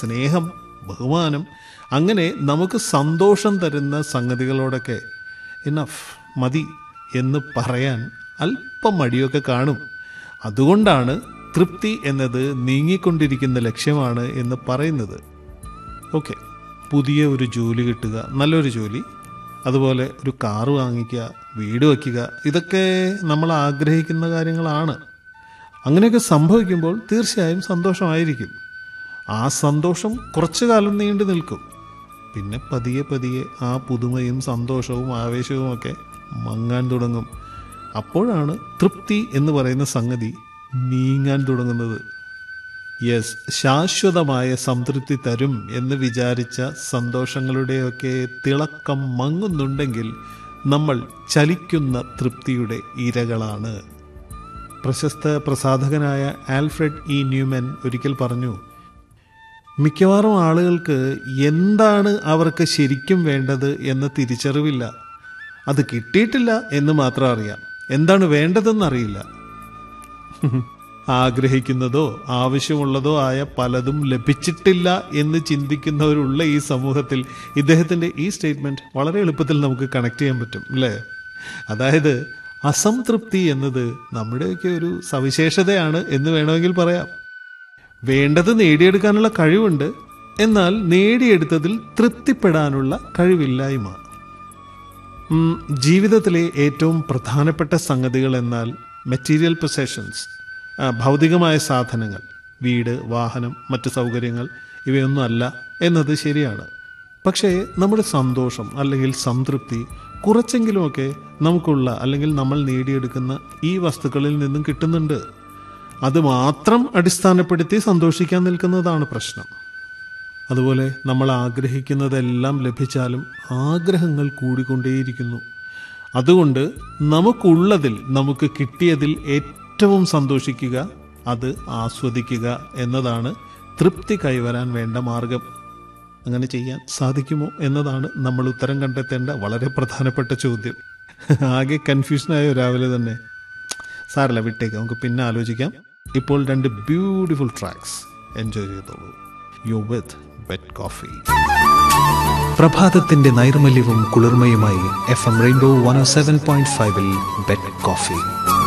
സ്നേഹം ബഹുമാനം അങ്ങനെ നമുക്ക് സന്തോഷം തരുന്ന സംഗതികളോടൊക്കെ ഇനഫ് മതി എന്ന് പറയാൻ അല്പം മടിയൊക്കെ കാണും അതുകൊണ്ടാണ് തൃപ്തി എന്നത് നീങ്ങിക്കൊണ്ടിരിക്കുന്ന ലക്ഷ്യമാണ് എന്ന് പറയുന്നത് ഓക്കെ പുതിയ ഒരു ജോലി കിട്ടുക നല്ലൊരു ജോലി അതുപോലെ ഒരു കാറ് വാങ്ങിക്കുക വീട് വയ്ക്കുക ഇതൊക്കെ നമ്മൾ ആഗ്രഹിക്കുന്ന കാര്യങ്ങളാണ് അങ്ങനെയൊക്കെ സംഭവിക്കുമ്പോൾ തീർച്ചയായും സന്തോഷമായിരിക്കും ആ സന്തോഷം കുറച്ചു കാലം നീണ്ടു നിൽക്കും പിന്നെ പതിയെ പതിയെ ആ പുതുമയും സന്തോഷവും ആവേശവും ഒക്കെ മങ്ങാൻ തുടങ്ങും അപ്പോഴാണ് തൃപ്തി എന്ന് പറയുന്ന സംഗതി നീങ്ങാൻ തുടങ്ങുന്നത് യെസ് ശാശ്വതമായ സംതൃപ്തി തരും എന്ന് വിചാരിച്ച സന്തോഷങ്ങളുടെയൊക്കെ തിളക്കം മങ്ങുന്നുണ്ടെങ്കിൽ നമ്മൾ ചലിക്കുന്ന തൃപ്തിയുടെ ഇരകളാണ് പ്രശസ്ത പ്രസാധകനായ ആൽഫ്രഡ് ഇ ന്യൂമൻ ഒരിക്കൽ പറഞ്ഞു മിക്കവാറും ആളുകൾക്ക് എന്താണ് അവർക്ക് ശരിക്കും വേണ്ടത് എന്ന തിരിച്ചറിവില്ല അത് കിട്ടിയിട്ടില്ല എന്ന് മാത്രം അറിയാം എന്താണ് വേണ്ടതെന്നറിയില്ല ആഗ്രഹിക്കുന്നതോ ആവശ്യമുള്ളതോ ആയ പലതും ലഭിച്ചിട്ടില്ല എന്ന് ചിന്തിക്കുന്നവരുള്ള ഈ സമൂഹത്തിൽ ഇദ്ദേഹത്തിന്റെ ഈ സ്റ്റേറ്റ്മെന്റ് വളരെ എളുപ്പത്തിൽ നമുക്ക് കണക്ട് ചെയ്യാൻ പറ്റും അല്ലേ അതായത് അസംതൃപ്തി എന്നത് നമ്മുടെയൊക്കെ ഒരു സവിശേഷതയാണ് എന്ന് വേണമെങ്കിൽ പറയാം വേണ്ടത് നേടിയെടുക്കാനുള്ള കഴിവുണ്ട് എന്നാൽ നേടിയെടുത്തതിൽ തൃപ്തിപ്പെടാനുള്ള കഴിവില്ലായ്മ ഉം, ജീവിതത്തിലെ ഏറ്റവും പ്രധാനപ്പെട്ട സംഗതികൾ എന്നാൽ മെറ്റീരിയൽ പൊസഷൻസ് ഭൗതികമായ സാധനങ്ങൾ വീട് വാഹനം മറ്റു സൗകര്യങ്ങൾ ഇവയൊന്നും അല്ല എന്നത് ശരിയാണ് പക്ഷേ നമ്മുടെ സന്തോഷം അല്ലെങ്കിൽ സംതൃപ്തി കുറച്ചെങ്കിലുമൊക്കെ നമുക്കുള്ള അല്ലെങ്കിൽ നമ്മൾ നേടിയെടുക്കുന്ന ഈ വസ്തുക്കളിൽ നിന്നും കിട്ടുന്നുണ്ട് അത് മാത്രം അടിസ്ഥാനപ്പെടുത്തി സന്തോഷിക്കാൻ നിൽക്കുന്നതാണ് പ്രശ്നം അതുപോലെ നമ്മൾ ആഗ്രഹിക്കുന്നതെല്ലാം ലഭിച്ചാലും ആഗ്രഹങ്ങൾ കൂടിക്കൊണ്ടേയിരിക്കുന്നു അതുകൊണ്ട് നമുക്കുള്ളതിൽ നമുക്ക് കിട്ടിയതിൽ ഏറ്റവും സന്തോഷിക്കുക അത് ആസ്വദിക്കുക എന്നതാണ് തൃപ്തി കൈവരാൻ വേണ്ട മാർഗം അങ്ങനെ ചെയ്യാൻ സാധിക്കുമോ എന്നതാണ് നമ്മൾ ഉത്തരം കണ്ടെത്തേണ്ട വളരെ പ്രധാനപ്പെട്ട ചോദ്യം ആകെ കൺഫ്യൂഷനായോ രാവിലെ തന്നെ സാരല്ല വിട്ടേക്ക് നമുക്ക് പിന്നെ ആലോചിക്കാം ഇപ്പോൾ രണ്ട് ബ്യൂട്ടിഫുൾ ട്രാക്സ് എൻജോയ് ചെയ്തോളൂ യു വിത്ത് ബെറ്റ് കോഫി പ്രഭാതത്തിന്റെ നൈർമല്യവും കുളിർമയുമായി F M rainbow one seven point ഫൈവിൽ ബെറ്റ് കോഫി